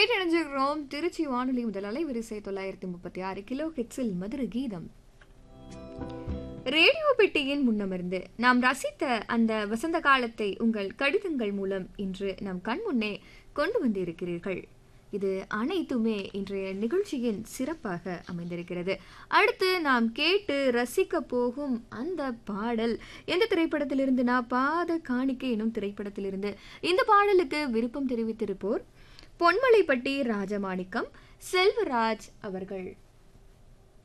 கேட்டணிஞ்சிருக்கிறோம் திருச்சி வானொலி முதல் அலைவரிசை தொள்ளாயிரத்தி முப்பத்தி ஆறு கிலோ ஹெட்ஸில் மதுர கீதம் ரேடியோ பெட்டியின் முன்னமர்ந்து நாம் ரசித்த அந்த வசந்த காலத்தை உங்கள் கடிதங்கள் மூலம் இன்று நம் கண் முன்னே கொண்டு வந்திருக்கிறீர்கள் இது அனைத்துமே இன்றைய நிகழ்ச்சியின் சிறப்பாக அமைந்திருக்கிறது அடுத்து நாம் கேட்டு ரசிக்க போகும் அந்த பாடல் எந்த திரைப்படத்திலிருந்து நான் பாத காணிக்கை எனும் திரைப்படத்திலிருந்து இந்த பாடலுக்கு விருப்பம் தெரிவித்திருப்போர் பொன்மலைப்பட்டி ராஜமாணிக்கம் செல்வராஜ் அவர்கள்